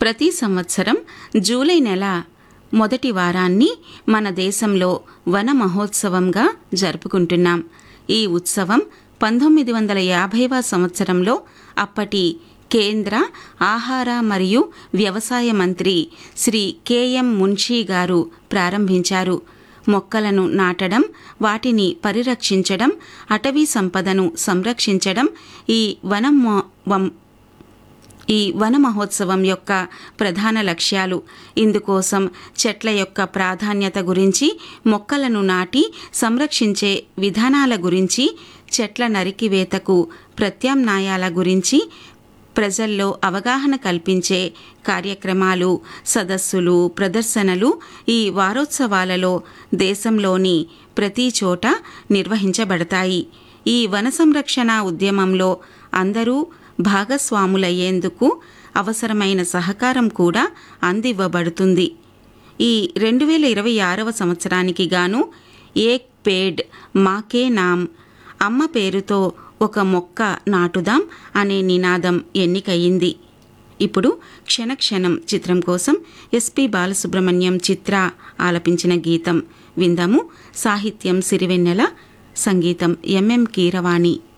ప్రతి సంవత్సరం జూలై నెల మొదటి వారాన్ని మన దేశంలో వన మహోత్సవంగా జరుపుకుంటున్నాం ఈ ఉత్సవం పంతొమ్మిది వందల యాభైవ సంవత్సరంలో అప్పటి కేంద్ర ఆహార మరియు వ్యవసాయ మంత్రి శ్రీ కెఎం మున్షీ గారు ప్రారంభించారు మొక్కలను నాటడం వాటిని పరిరక్షించడం అటవీ సంపదను సంరక్షించడం ఈ వనం ఈ వన మహోత్సవం యొక్క ప్రధాన లక్ష్యాలు ఇందుకోసం చెట్ల యొక్క ప్రాధాన్యత గురించి మొక్కలను నాటి సంరక్షించే విధానాల గురించి చెట్ల నరికివేతకు ప్రత్యామ్నాయాల గురించి ప్రజల్లో అవగాహన కల్పించే కార్యక్రమాలు సదస్సులు ప్రదర్శనలు ఈ వారోత్సవాలలో దేశంలోని ప్రతి చోట నిర్వహించబడతాయి ఈ వన సంరక్షణ ఉద్యమంలో అందరూ భాగస్వాములయ్యేందుకు అవసరమైన సహకారం కూడా అందివ్వబడుతుంది ఈ రెండు వేల ఇరవై ఆరవ సంవత్సరానికి గాను ఏక్ పేడ్ మాకే నామ్ అమ్మ పేరుతో ఒక మొక్క నాటుదాం అనే నినాదం ఎన్నికయింది ఇప్పుడు క్షణక్షణం చిత్రం కోసం ఎస్పి బాలసుబ్రహ్మణ్యం చిత్ర ఆలపించిన గీతం విందాము సాహిత్యం సిరివెన్నెల సంగీతం ఎంఎం కీరవాణి